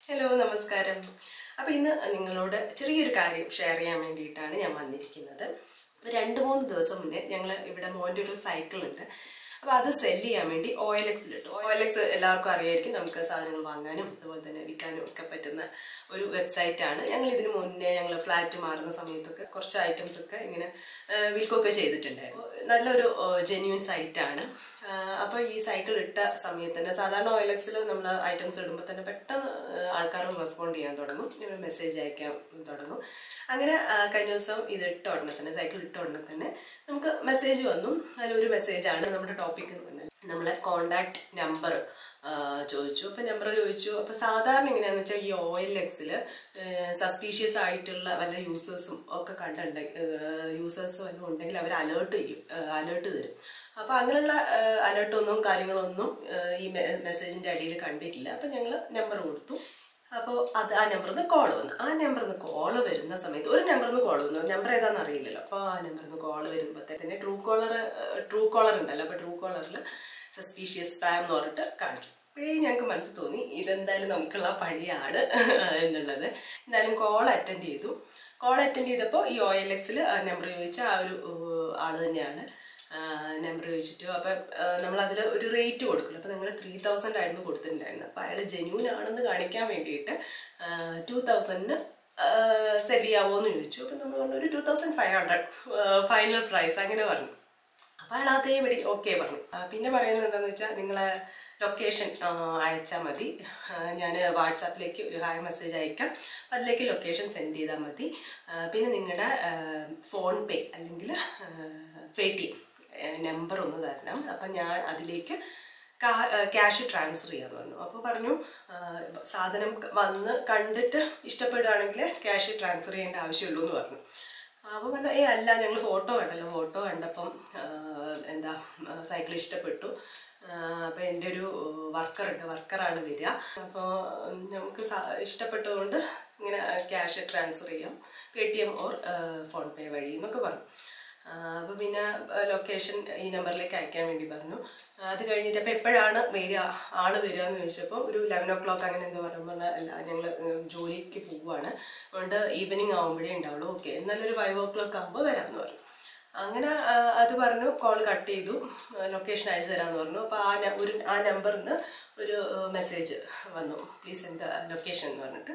hello നമസ്കാരം അപ്പോൾ ഇന്ന് നിങ്ങളോട് ചെറിയൊരു കാര്യം ഷെയർ ചെയ്യാൻ വേണ്ടിയിട്ടാണ് ഞാൻ വന്നിരിക്കുന്നത് അപ്പോൾ രണ്ട് മൂന്ന് ദിവസം മുന്നേ ഞങ്ങൾ ഇവിടെ മോൻ്റെ ഒരു സൈക്കിൾ ഉണ്ട് അപ്പോൾ അത് സെല് ചെയ്യാൻ വേണ്ടി ഒ എൽ എക്സിലിട്ടു ഒ എൽ എക്സ് എല്ലാവർക്കും അറിയായിരിക്കും നമുക്ക് സാധനങ്ങൾ വാങ്ങാനും അതുപോലെ തന്നെ വിൽക്കാനും ഒക്കെ പറ്റുന്ന ഒരു വെബ്സൈറ്റാണ് ഞങ്ങൾ ഇതിന് മുന്നേ ഞങ്ങൾ ഫ്ലാറ്റ് മാറുന്ന സമയത്തൊക്കെ കുറച്ച് ഐറ്റംസ് ഒക്കെ ഇങ്ങനെ ആ, വിൽക്കുകയൊക്കെ ചെയ്തിട്ടുണ്ടായിരുന്നു നല്ലൊരു ജെന്യൂൻ സൈറ്റാണ് അപ്പോൾ ഈ സൈക്കിൾ ഇട്ട സമയത്ത് തന്നെ സാധാരണ ഒ എൽ എക്സിൽ നമ്മൾ ഐറ്റംസ് ഇടുമ്പോൾ തന്നെ പെട്ടെന്ന് ആൾക്കാർ റെസ്പോണ്ട് ചെയ്യാൻ തുടങ്ങും മെസ്സേജ് അയക്കാൻ തുടങ്ങും അങ്ങനെ ആ, കഴിഞ്ഞ ദിവസം ഇത് ഇട്ട ഉടനെ തന്നെ സൈക്കിൾ ഇട്ട ഉടനെ തന്നെ നമുക്ക് മെസ്സേജ് വന്നു അതിലൊരു മെസ്സേജാണ് നമ്മുടെ ടോപ്പിക് എന്ന് പറഞ്ഞാൽ നമ്മളെ കോണ്ടാക്ട് നമ്പർ ചോദിച്ചു അപ്പം നമ്പർ ചോദിച്ചു അപ്പോൾ സാധാരണ എങ്ങനെയാണെന്ന് വെച്ചാൽ ഈ ഒ എൽ എക്സിൽ സസ്പീഷ്യസ് ആയിട്ടുള്ള വല്ല യൂസേഴ്സും ഒക്കെ കണ്ടുണ്ടെങ്കിൽ യൂസേഴ്സ് വല്ലതും ഉണ്ടെങ്കിൽ അവർ അലേർട്ട് ചെയ്യും അലേർട്ട് തരും അപ്പോൾ അങ്ങനെയുള്ള അലേർട്ടൊന്നും കാര്യങ്ങളൊന്നും ആ, ഈ മെസ്സേജിൻ്റെ അടിയിൽ കണ്ടിട്ടില്ല അപ്പം ഞങ്ങൾ നമ്പർ കൊടുത്തു അപ്പോൾ അത് ആ നമ്പറിൽ നിന്ന് കോൾ വന്നു ആ നമ്പറിൽ നിന്ന് കോൾ വരുന്ന സമയത്ത് ഒരു നമ്പറിൽ നിന്ന് കോൾ വന്നു നമ്പർ ഏതാണെന്ന് അറിയില്ലല്ലോ അപ്പോൾ ആ നമ്പറിൽ നിന്ന് കോൾ വരുമ്പോഴത്തേക്ക് ട്രൂ കോളർ ട്രൂ കോളർ ഉണ്ടല്ലോ അപ്പോൾ ട്രൂ കോളറിൽ സസ്പീഷ്യസ് സ്പാം എന്ന് പറഞ്ഞിട്ട് കാണിച്ചു അപ്പോഴേ ഞങ്ങൾക്ക് മനസ്സിൽ തോന്നി ഇതെന്തായാലും നമുക്കുള്ള പണിയാണ് എന്നുള്ളത് എന്തായാലും കോൾ അറ്റൻഡ് ചെയ്തു കോൾ അറ്റൻഡ് ചെയ്തപ്പോൾ ഈ ഒ എൽ എക്സിൽ നമ്പർ ചോദിച്ച ആ ഒരു ഏഹ്, ആള് തന്നെയാണ് നമ്പർ ചോദിച്ചിട്ട് അപ്പം നമ്മളതിൽ ഒരു റേറ്റ് കൊടുക്കില്ല അപ്പം നിങ്ങൾ ത്രീ തൗസൻഡ് ആയിരുന്നു കൊടുത്തിട്ടുണ്ടായിരുന്നത് അപ്പോൾ അയാൾ ജെന്യൂൻ ആണെന്ന് കാണിക്കാൻ വേണ്ടിയിട്ട് ടു തൗസൻഡിന് സെല് ചെയ്യാവോ എന്ന് ചോദിച്ചു അപ്പം നമ്മൾ പറഞ്ഞു ഒരു two thousand five hundred final price അങ്ങനെ പറഞ്ഞു അപ്പോൾ അയാൾ അതേപടി ഓക്കെ പറഞ്ഞു ആ, പിന്നെ പറയുന്നത് എന്താണെന്ന് വെച്ചാൽ നിങ്ങളെ ലൊക്കേഷൻ അയച്ചാൽ മതി ഞാൻ വാട്സാപ്പിലേക്ക് ഒരു ഹായ് മെസ്സേജ് അയക്കാം അതിലേക്ക് ലൊക്കേഷൻ സെൻഡ് ചെയ്താൽ മതി ആ, പിന്നെ നിങ്ങളുടെ ഫോൺ പേ അല്ലെങ്കിൽ പേ ടി എം നമ്പർ ഒന്ന് തരണം അപ്പം ഞാൻ അതിലേക്ക് ക്യാഷ് ട്രാൻസ്ഫർ ചെയ്യാന്ന് പറഞ്ഞു അപ്പോൾ പറഞ്ഞു ആ, സാധനം വന്ന് കണ്ടിട്ട് ഇഷ്ടപ്പെടുകയാണെങ്കിൽ ക്യാഷ് ട്രാൻസ്ഫർ ചെയ്യേണ്ട ആവശ്യമുള്ളൂ എന്ന് പറഞ്ഞു അപ്പോൾ പറഞ്ഞു ഏ അല്ല ഞങ്ങൾ ഫോട്ടോ കണ്ടല്ലോ ഫോട്ടോ കണ്ടപ്പം ആ, എന്താ സൈക്കിൾ ഇഷ്ടപ്പെട്ടു അപ്പോൾ എൻ്റെ ഒരു വർക്കറുണ്ട് വർക്കറാണ് വരിക അപ്പോൾ നമുക്ക് സ- ഇഷ്ടപ്പെട്ടതുകൊണ്ട് ഇങ്ങനെ ക്യാഷ് ട്രാൻസ്ഫർ ചെയ്യാം Paytm or PhonePe വഴി എന്നൊക്കെ പറഞ്ഞു അപ്പോൾ പിന്നെ ലൊക്കേഷൻ ഈ നമ്പറിലേക്ക് അയക്കാൻ വേണ്ടി പറഞ്ഞു ആ, അത് കഴിഞ്ഞിട്ട് അപ്പോൾ എപ്പോഴാണ് വരിക ആള് വരിക എന്ന് ചോദിച്ചപ്പോൾ ഒരു ലെവൻ ഓ ക്ലോക്ക് അങ്ങനെ എന്തോ പറഞ്ഞു പറഞ്ഞാൽ അല്ല ഞങ്ങൾ ജോലിക്ക് പോവുകയാണ് അതുകൊണ്ട് ഈവനിങ് ആകുമ്പോഴേ ഉണ്ടാവുള്ളൂ ഓക്കെ എന്നാലും ഒരു ഫൈവ് ഓ ക്ലോക്ക് ആകുമ്പോൾ വരാമെന്ന് പറഞ്ഞു അങ്ങനെ ആ, അത് പറഞ്ഞു കോൾ കട്ട് ചെയ്തു ലൊക്കേഷൻ അയച്ചു തരാമെന്ന് പറഞ്ഞു അപ്പോൾ ആ ന- ഒരു ആ നമ്പറിന് ഒരു മെസ്സേജ് വന്നു പ്ലീസ് എന്താ ലൊക്കേഷൻ എന്ന് പറഞ്ഞിട്ട്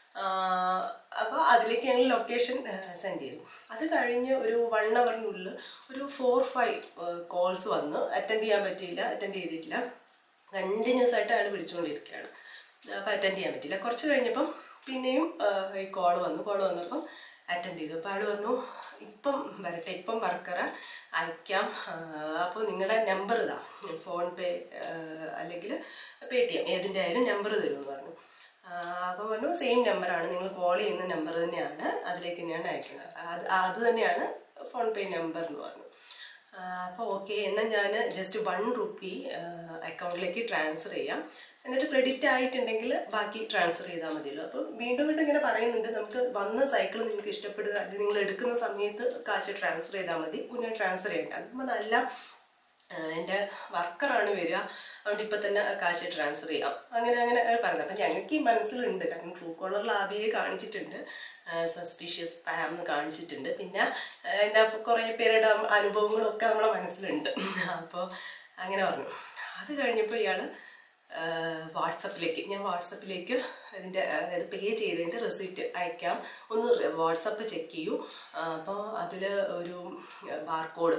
അപ്പോൾ അതിലേക്ക് ഞങ്ങൾ ലൊക്കേഷൻ സെൻഡ് ചെയ്തു അത് കഴിഞ്ഞ് ഒരു വൺ അവറിനുള്ളിൽ ഒരു ഫോർ ഫൈവ് കോൾസ് വന്ന് അറ്റൻഡ് ചെയ്യാൻ പറ്റിയില്ല അറ്റൻഡ് ചെയ്തിട്ടില്ല കണ്ടിന്യൂസ് ആയിട്ട് അയാൾ വിളിച്ചുകൊണ്ടിരിക്കുകയാണ് അപ്പോൾ അറ്റൻഡ് ചെയ്യാൻ പറ്റില്ല കുറച്ച് കഴിഞ്ഞപ്പം പിന്നെയും ആ, ഈ കോൾ വന്നു കോൾ വന്നപ്പം അറ്റൻഡ് ചെയ്തു അപ്പോൾ അയാൾ പറഞ്ഞു ഇപ്പം വരട്ടെ ഇപ്പം വർക്കറെ അയക്കാം അപ്പോൾ നിങ്ങളുടെ നമ്പർ ഇതാ ഫോൺ പേ അല്ലെങ്കിൽ പേ ടി എം ഏതിൻ്റെ ആയാലും നമ്പർ തരുമെന്ന് പറഞ്ഞു അപ്പോൾ പറഞ്ഞു സെയിം നമ്പറാണ് നിങ്ങൾ കോൾ ചെയ്യുന്ന നമ്പർ തന്നെയാണ് അതിലേക്ക് തന്നെയാണ് അയക്കുന്നത് അത് അത് തന്നെയാണ് ഫോൺ പേ നമ്പർ എന്ന് പറഞ്ഞു അപ്പോൾ ഓക്കെ എന്നാൽ ഞാൻ ജസ്റ്റ് വൺ റുപ്പി അക്കൗണ്ടിലേക്ക് ട്രാൻസ്ഫർ ചെയ്യാം എന്നിട്ട് ക്രെഡിറ്റ് ആയിട്ടുണ്ടെങ്കിൽ ബാക്കി ട്രാൻസ്ഫർ ചെയ്താൽ മതിയല്ലോ അപ്പോൾ വീണ്ടും വീണ്ടും ഇങ്ങനെ പറയുന്നുണ്ട് നമുക്ക് വന്ന സൈക്കിൾ നിങ്ങൾക്ക് ഇഷ്ടപ്പെടുക അത് നിങ്ങൾ എടുക്കുന്ന സമയത്ത് കാശ് ട്രാൻസ്ഫർ ചെയ്താൽ മതി മുന്നേ ട്രാൻസ്ഫർ ചെയ്യണ്ട അതുമ്പോൾ നല്ല എൻ്റെ വർക്കറാണ് വരിക അതുകൊണ്ട് ഇപ്പം തന്നെ കാശ് ട്രാൻസ്ഫർ ചെയ്യാം അങ്ങനെ അങ്ങനെ പറഞ്ഞത് അപ്പം ഞങ്ങൾക്ക് ഈ മനസ്സിലുണ്ട് കാരണം ട്രൂ കോളറിൽ ആദ്യമേ കാണിച്ചിട്ടുണ്ട് സസ്പീഷ്യസ് പാം എന്ന് കാണിച്ചിട്ടുണ്ട് പിന്നെ ആ, എന്താ കുറേ പേരുടെ അനുഭവങ്ങളൊക്കെ നമ്മളെ മനസ്സിലുണ്ട് അപ്പോൾ അങ്ങനെ പറഞ്ഞു അത് കഴിഞ്ഞപ്പോൾ ഇയാൾ വാട്സപ്പിലേക്ക് ഞാൻ വാട്സപ്പിലേക്ക് ഇതിൻ്റെ അതായത് പേ ചെയ്തതിൻ്റെ റെസിപ്റ്റ് അയക്കാം ഒന്ന് വാട്സപ്പ് ചെക്ക് ചെയ്യൂ അപ്പോൾ അതിൽ ഒരു ബാർകോഡ്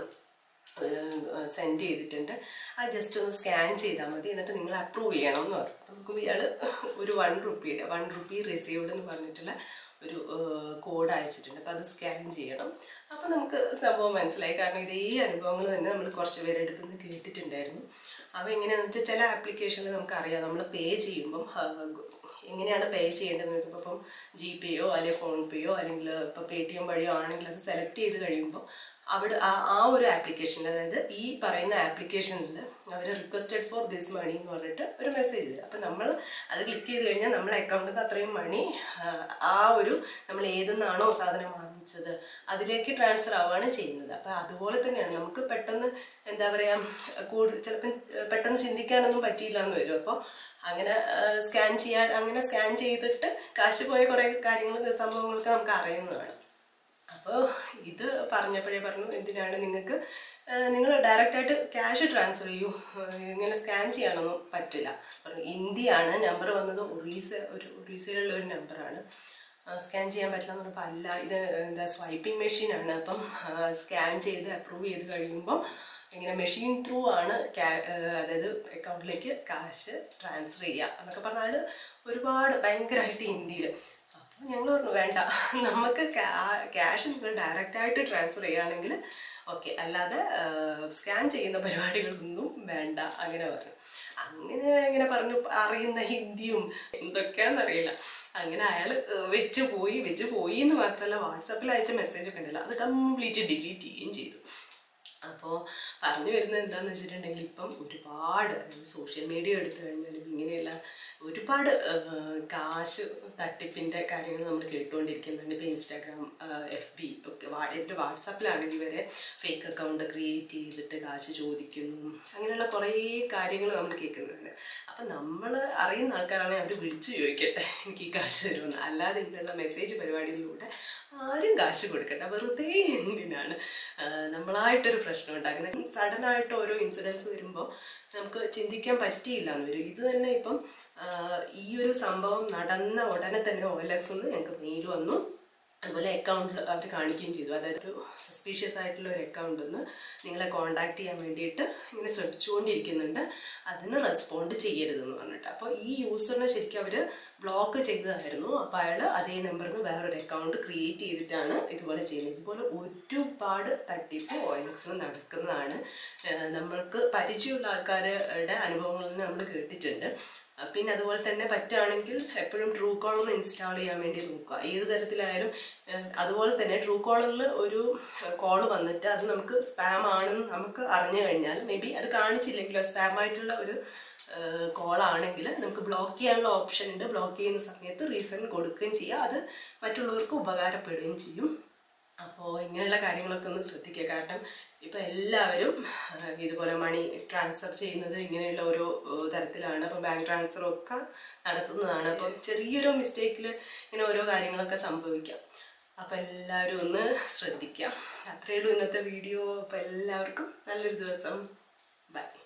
സെൻഡ് ചെയ്തിട്ടുണ്ട് അത് ജസ്റ്റ് ഒന്ന് സ്കാൻ ചെയ്താൽ മതി എന്നിട്ട് നിങ്ങൾ അപ്രൂവ് ചെയ്യണം എന്ന് പറഞ്ഞു അപ്പം നോക്കുമ്പോൾ ഇയാൾ ഒരു വൺ റുപ്പിയുടെ വൺ റുപ്പി റിസീവ്ഡ് എന്ന് പറഞ്ഞിട്ടുള്ള ഒരു കോഡ് അയച്ചിട്ടുണ്ട് അപ്പോൾ അത് സ്കാൻ ചെയ്യണം അപ്പോൾ നമുക്ക് സംഭവം മനസ്സിലായി കാരണം ഇതേ അനുഭവങ്ങൾ തന്നെ നമ്മൾ കുറച്ച് പേരെടുത്ത് നിന്ന് കേട്ടിട്ടുണ്ടായിരുന്നു അപ്പോൾ എങ്ങനെയാണെന്ന് വെച്ചാൽ ചില ആപ്ലിക്കേഷനിൽ നമുക്കറിയാം നമ്മൾ പേ ചെയ്യുമ്പം ആ, എങ്ങനെയാണ് പേ ചെയ്യേണ്ടതെന്ന് നോക്കുമ്പോൾ ഇപ്പം ജി പേയോ അല്ലെങ്കിൽ ഫോൺ പേയോ അല്ലെങ്കിൽ ഇപ്പോൾ പേ ടി എം വഴിയോ ആണെങ്കിൽ അത് സെലക്ട് ചെയ്ത് കഴിയുമ്പോൾ അവിടെ ആ ആ ഒരു ആപ്ലിക്കേഷൻ അതായത് ഈ പറയുന്ന ആപ്ലിക്കേഷനിൽ അവർ റിക്വസ്റ്റഡ് ഫോർ ദിസ് മണി എന്ന് പറഞ്ഞിട്ട് ഒരു മെസ്സേജ് വരും അപ്പം നമ്മൾ അത് ക്ലിക്ക് ചെയ്ത് കഴിഞ്ഞാൽ നമ്മളെ അക്കൗണ്ടിൽ നിന്ന് അത്രയും മണി ആ ഒരു നമ്മൾ ഏതെന്നാണോ സാധനം വാങ്ങിച്ചത് അതിലേക്ക് ട്രാൻസ്ഫർ ആവുകയാണ് ചെയ്യുന്നത് അപ്പം അതുപോലെ തന്നെയാണ് നമുക്ക് പെട്ടെന്ന് എന്താ പറയുക കൂടുതൽ ചിലപ്പം പെട്ടെന്ന് ചിന്തിക്കാനൊന്നും പറ്റിയില്ല എന്ന് വരും അപ്പോൾ അങ്ങനെ സ്കാൻ ചെയ്യാൻ അങ്ങനെ സ്കാൻ ചെയ്തിട്ട് കാശ് പോയ കുറേ കാര്യങ്ങൾ സംഭവങ്ങളൊക്കെ നമുക്ക് അറിയുന്നതാണ് അപ്പോൾ ഇത് പറഞ്ഞപ്പോഴേ പറഞ്ഞു എന്തിനാണ് നിങ്ങൾക്ക് നിങ്ങൾ ഡയറക്റ്റായിട്ട് ക്യാഷ് ട്രാൻസ്ഫർ ചെയ്യൂ ഏഹ് ഇങ്ങനെ സ്കാൻ ചെയ്യാനൊന്നും പറ്റില്ല പറഞ്ഞു ഇന്ത്യയാണ് നമ്പർ വന്നത് ഒറീസ ഒരു ഒറീസയിലുള്ള ഒരു നമ്പറാണ് സ്കാൻ ചെയ്യാൻ പറ്റില്ല എന്ന് പറഞ്ഞപ്പോൾ അല്ല ഇത് എന്താ സ്വൈപ്പിംഗ് മെഷീനാണ് അപ്പം സ്കാൻ ചെയ്ത് അപ്രൂവ് ചെയ്ത് കഴിയുമ്പോൾ ഇങ്ങനെ മെഷീൻ ത്രൂ ആണ് ക്യാ- ഏഹ് അതായത് അക്കൗണ്ടിലേക്ക് കാശ് ട്രാൻസ്ഫർ ചെയ്യുക എന്നൊക്കെ പറഞ്ഞാൽ ഒരുപാട് ഭയങ്കരമായിട്ട് ഹിന്ദിയിൽ അപ്പോൾ ഞങ്ങൾ പറഞ്ഞു വേണ്ട നമുക്ക് ക്യാഷ് നിങ്ങൾ ഡയറക്റ്റായിട്ട് ട്രാൻസ്ഫർ ചെയ്യുകയാണെങ്കിൽ ഓക്കെ അല്ലാതെ സ്കാൻ ചെയ്യുന്ന പരിപാടികളൊന്നും വേണ്ട അങ്ങനെ പറഞ്ഞു അങ്ങനെ ഇങ്ങനെ പറഞ്ഞു അറിയുന്ന ഹിന്ദിയും എന്തൊക്കെയാണെന്നറിയില്ല അങ്ങനെ അയാൾ വെച്ച് പോയി വെച്ച് പോയി എന്ന് മാത്രമല്ല വാട്സാപ്പിൽ അയച്ച മെസ്സേജ് ഒക്കെ ഉണ്ടല്ലോ അത് കംപ്ലീറ്റ് ഡിലീറ്റ് ചെയ്യുകയും ചെയ്തു അപ്പോൾ പറഞ്ഞു വരുന്നത് എന്താണെന്ന് വെച്ചിട്ടുണ്ടെങ്കിൽ ഇപ്പം ഒരുപാട് സോഷ്യൽ മീഡിയ എടുത്തു കഴിഞ്ഞാലും ഇങ്ങനെയുള്ള ഒരുപാട് ആ, കാശ് തട്ടിപ്പിൻ്റെ കാര്യങ്ങൾ നമ്മൾ കേട്ടുകൊണ്ടിരിക്കുന്നുണ്ട് ഇപ്പോൾ ഇൻസ്റ്റാഗ്രാം എഫ് ബി ഒക്കെ വാ- എൻ്റെ വാട്സാപ്പിലാണെങ്കിൽ വരെ ഫേക്ക് അക്കൗണ്ട് ക്രിയേറ്റ് ചെയ്തിട്ട് കാശ് ചോദിക്കുന്നു അങ്ങനെയുള്ള കുറേ കാര്യങ്ങൾ നമ്മൾ കേൾക്കുന്നുണ്ട് അപ്പം നമ്മൾ അറിയുന്ന ആൾക്കാരാണെങ്കിൽ അവർ വിളിച്ച് ചോദിക്കട്ടെ എനിക്ക് ഈ കാശ് തരുമെന്ന് അല്ലാതെ ഇങ്ങനെയുള്ള മെസ്സേജ് പരിപാടികളിലൂടെ ആരും കാശ് കൊടുക്കണ്ട വെറുതെ എന്തിനാണ് ആ, നമ്മളായിട്ടൊരു പ്രശ്നം ഉണ്ടാക്കുന്നത് സഡനായിട്ട് ഓരോ ഇൻസിഡൻസ് വരുമ്പോൾ നമുക്ക് ചിന്തിക്കാൻ പറ്റിയില്ല എന്ന് വരും ഇത് തന്നെ ഇപ്പം ആ, ഈ ഒരു സംഭവം നടന്ന ഉടനെ തന്നെ ഓ എൽ എക്സ് ഞങ്ങൾക്ക് മെയിൽ വന്നു അതുപോലെ അക്കൗണ്ടിൽ അവർ കാണിക്കുകയും ചെയ്തു അതായത് ഒരു സസ്പീഷ്യസ് ആയിട്ടുള്ള ഒരു അക്കൗണ്ടിൽ നിന്ന് നിങ്ങളെ കോണ്ടാക്ട് ചെയ്യാൻ വേണ്ടിയിട്ട് ഇങ്ങനെ ശ്രമിച്ചുകൊണ്ടിരിക്കുന്നുണ്ട് അതിന് റെസ്പോണ്ട് ചെയ്യരുതെന്ന് പറഞ്ഞിട്ട് അപ്പോൾ ഈ യൂസറിനെ ശരിക്കും അവർ ബ്ലോക്ക് ചെയ്തതായിരുന്നു അപ്പോൾ അയാൾ അതേ നമ്പറിൽ നിന്ന് വേറൊരു അക്കൗണ്ട് ക്രിയേറ്റ് ചെയ്തിട്ടാണ് ഇതുപോലെ ചെയ്യുന്നത് ഇതുപോലെ ഒരുപാട് തട്ടിപ്പ് ഒ എൽ എക്സിൽ നടക്കുന്നതാണ് ഏഹ് നമ്മൾക്ക് പരിചയമുള്ള ആൾക്കാരുടെ അനുഭവങ്ങളിൽ നിന്ന് നമ്മൾ കേട്ടിട്ടുണ്ട് അഹ് പിന്നെ അതുപോലെ തന്നെ പറ്റുകയാണെങ്കിൽ എപ്പോഴും ട്രൂ കോളർ ഇൻസ്റ്റാൾ ചെയ്യാൻ വേണ്ടി നോക്കുക ഏത് തരത്തിലായാലും ഏഹ് അതുപോലെ തന്നെ ട്രൂ കോളറിൽ ഒരു കോൾ വന്നിട്ട് അത് നമുക്ക് സ്പാം ആണെന്ന് നമുക്ക് അറിഞ്ഞു കഴിഞ്ഞാൽ മേ ബി അത് കാണിച്ചില്ലെങ്കിലോ സ്പാം ആയിട്ടുള്ള ഒരു കോളാണെങ്കിൽ നമുക്ക് ബ്ലോക്ക് ചെയ്യാനുള്ള ഓപ്ഷൻ ഉണ്ട് ബ്ലോക്ക് ചെയ്യുന്ന സമയത്ത് റീസൺ കൊടുക്കുകയും ചെയ്യുക അത് മറ്റുള്ളവർക്ക് ഉപകാരപ്പെടുകയും ചെയ്യും അപ്പോൾ ഇങ്ങനെയുള്ള കാര്യങ്ങളൊക്കെ ഒന്ന് ശ്രദ്ധിക്കുക കാരണം ഇപ്പം എല്ലാവരും ആ, ഇതുപോലെ മണി ട്രാൻസ്ഫർ ചെയ്യുന്നത് ഇങ്ങനെയുള്ള ഓരോ ഏ, തരത്തിലാണ് അപ്പോൾ ബാങ്ക് ട്രാൻസ്ഫർ ഒക്കെ നടത്തുന്നതാണ് അപ്പം ചെറിയൊരു മിസ്റ്റേക്കിൽ ഇങ്ങനെ ഓരോ കാര്യങ്ങളൊക്കെ സംഭവിക്കാം അപ്പം എല്ലാവരും ഒന്ന് ശ്രദ്ധിക്കാം അത്രയേ ഉള്ളൂ ഇന്നത്തെ വീഡിയോ അപ്പോൾ എല്ലാവർക്കും നല്ലൊരു ദിവസം ബൈ